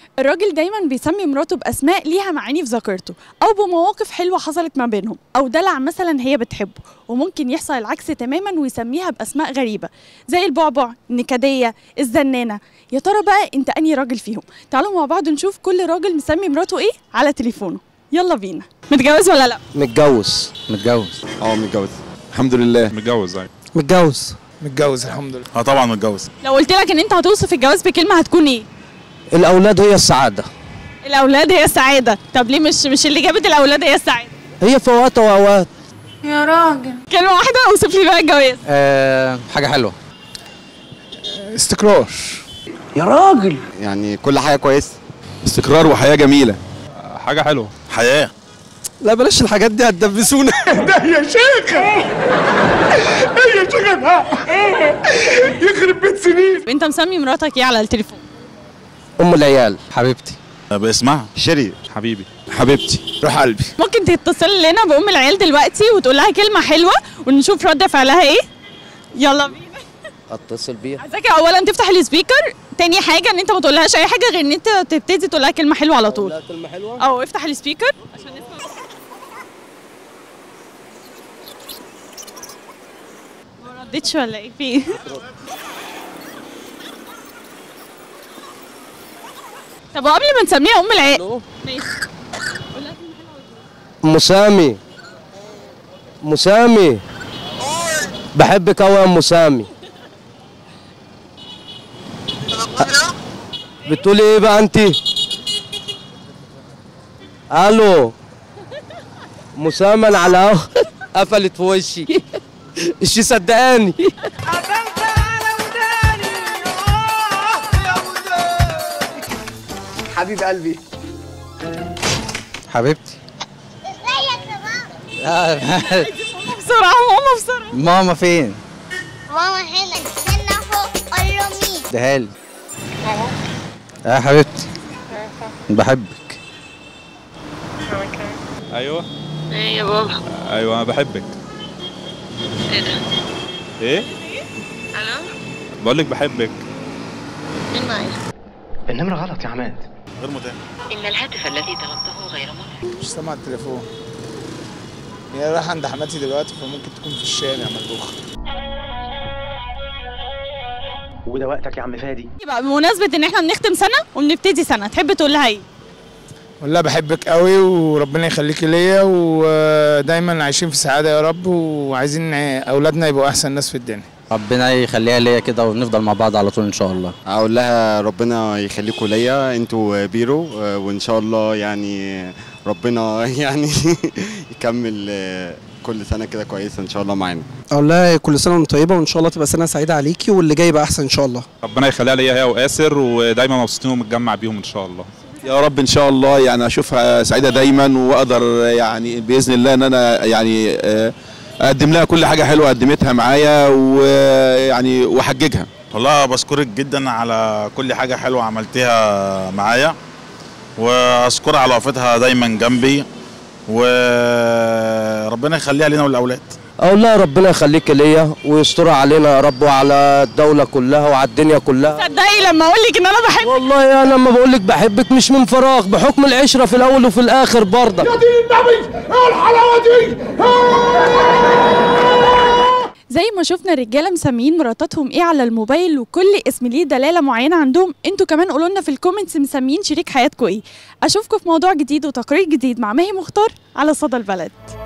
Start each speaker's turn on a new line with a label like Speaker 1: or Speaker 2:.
Speaker 1: الراجل دايما بيسمي مراته باسماء ليها معاني في ذاكرته او بمواقف حلوه حصلت ما بينهم او دلع مثلا هي بتحبه وممكن يحصل العكس تماما ويسميها باسماء غريبه زي البعبع النكديه الزنانه يا ترى بقى انت انهي راجل فيهم تعالوا مع بعض نشوف كل راجل مسمي مراته ايه على تليفونه يلا بينا متجوز ولا لا
Speaker 2: متجوز
Speaker 3: متجوز
Speaker 4: اه متجوز الحمد لله
Speaker 5: متجوز ايوه
Speaker 2: متجوز
Speaker 6: متجوز الحمد لله
Speaker 5: اه طبعا متجوز
Speaker 1: لو قلت لك ان انت هتوصف الجواز بكلمه هتكون ايه
Speaker 2: الاولاد هي السعاده
Speaker 1: الاولاد هي السعاده طب ليه مش مش اللي جابت الاولاد هي السعاده
Speaker 2: هي في اوقات واوقات
Speaker 7: يا راجل
Speaker 1: كلمه واحده اوصف لي بقى الجواز
Speaker 3: آه حاجه حلوه
Speaker 6: استقرار
Speaker 4: يعني كل حاجه كويسه
Speaker 5: استقرار وحياه جميله حاجه حلوه حياه
Speaker 2: لا بلاش الحاجات دي هتدبسونا
Speaker 1: انت مسمي مراتك ايه على التليفون
Speaker 2: ام العيال
Speaker 3: حبيبتي
Speaker 5: باسمها
Speaker 4: شيري
Speaker 5: حبيبي حبيبتي
Speaker 6: روح قلبي
Speaker 1: ممكن تتصل لنا بام العيال دلوقتي وتقول لها كلمه حلوه ونشوف رد فعلها ايه يلا بينا
Speaker 2: اتصل بيها
Speaker 1: عايزاك اولا تفتح السبيكر تاني حاجه ان انت ما تقولهاش اي حاجه غير ان انت تبتدي تقول لها كلمه حلوه على طول
Speaker 2: كلمه حلوه
Speaker 1: او افتح السبيكر عشان نسمع ما ردتش ولا ايه في ايه طب وقبل ما نسميها ام العيال ماشي
Speaker 2: ام سامي ام سامي بحبك قوي يا ام سامي بتقولي ايه بقى انت الو ام سامي انا على اهو قفلت في وشي مش صدقاني
Speaker 6: حبيب قلبي
Speaker 3: حبيبتي آه،
Speaker 1: بسرعه ماما بسرعه
Speaker 3: ماما فين
Speaker 7: ماما هنا هنا فوق قول له مين
Speaker 3: اديها لي يا حبيبتي بحبك
Speaker 5: ايوه
Speaker 8: ايه يا بابا
Speaker 5: ايوه انا بحبك
Speaker 8: ايه ده
Speaker 5: ايه
Speaker 8: الو
Speaker 5: بقول لك بحبك
Speaker 8: مين معايا
Speaker 3: النمره غلط يا عماد
Speaker 5: غير متاح
Speaker 8: ان الهاتف الذي طلبته غير متاح
Speaker 6: مش سامع التليفون هي رايحة عند حماتي دلوقتي فممكن تكون في الشارع ملبوخة
Speaker 3: وده وقتك يا عم فادي
Speaker 1: يبقى بمناسبه ان احنا بنختم سنه وبنبتدي سنه تحب تقول لها ايه
Speaker 6: والله بحبك قوي وربنا يخليكي ليا ودايما عايشين في سعادة يا رب وعايزين أولادنا يبقوا أحسن ناس في الدنيا
Speaker 3: ربنا يخليها ليا كده ونفضل مع بعض على طول ان شاء الله
Speaker 4: اقول لها ربنا يخليكم ليا انتوا بيرو آه، وان شاء الله يعني ربنا يعني يكمل آه، كل سنه كده كويسه ان شاء الله معانا
Speaker 2: اقول لها كل سنه وانت طيبه وان شاء الله تبقى سنه سعيده عليكي واللي جاي يبقى احسن ان شاء الله
Speaker 5: ربنا يخليها ليا هي واسر ودايما مبسوطين ومتجمع بيهم ان شاء الله
Speaker 9: يا رب ان شاء الله يعني اشوفها سعيده دايما واقدر يعني باذن الله ان انا يعني آه، اقدم لها كل حاجه حلوه قدمتها معايا ويعني واحججها
Speaker 5: والله بشكرك جدا على كل حاجه حلوه عملتيها معايا واشكرها على وقفتها دايما جنبي وربنا يخليها لنا والاولاد
Speaker 2: اقول لها ربنا يخليك ليا ويسترها علينا يا رب وعلى الدوله كلها وعلى الدنيا كلها
Speaker 1: تصدقي لما اقول لك ان انا بحب
Speaker 2: والله انا لما بقول لك بحبك مش من فراغ بحكم العشره في الاول وفي الاخر برضه
Speaker 1: زي ما شفنا الرجاله مسميين مراتاتهم ايه على الموبايل وكل اسم ليه دلاله معينه عندهم انتوا كمان قولوا لنا في الكومنتس مسميين شريك حياتكم ايه اشوفكم في موضوع جديد وتقرير جديد مع ماهي مختار على صدى البلد